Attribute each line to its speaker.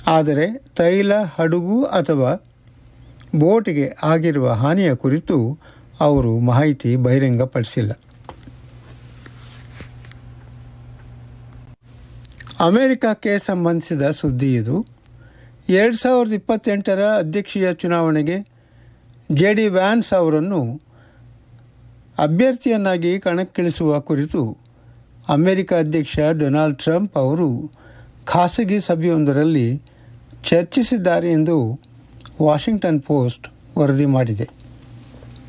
Speaker 1: ಆದರೆ ತೈಲ ಹಡಗು ಅಥವಾ ಬೋಟ್ಗೆ ಆಗಿರುವ ಹಾನಿಯ ಕುರಿತು ಅವರು ಮಾಹಿತಿ ಬಹಿರಂಗಪಡಿಸಿಲ್ಲ ಅಮೆರಿಕಕ್ಕೆ ಸಂಬಂಧಿಸಿದ ಸುದ್ದಿ ಇದು ಎರಡು ಸಾವಿರದ ಇಪ್ಪತ್ತೆಂಟರ ಅಧ್ಯಕ್ಷೀಯ ಚುನಾವಣೆಗೆ ಜೆ ಡಿ ವ್ಯಾನ್ಸ್ ಅವರನ್ನು ಅಭ್ಯರ್ಥಿಯನ್ನಾಗಿ ಕಣಕ್ಕಿಳಿಸುವ ಕುರಿತು ಅಮೆರಿಕ ಅಧ್ಯಕ್ಷ ಡೊನಾಲ್ಡ್ ಟ್ರಂಪ್ ಅವರು ಖಾಸಗಿ ಸಭೆಯೊಂದರಲ್ಲಿ ಚರ್ಚಿಸಿದ್ದಾರೆ ಎಂದು ವಾಷಿಂಗ್ಟನ್ ಪೋಸ್ಟ್ ವರದಿ ಮಾಡಿದೆ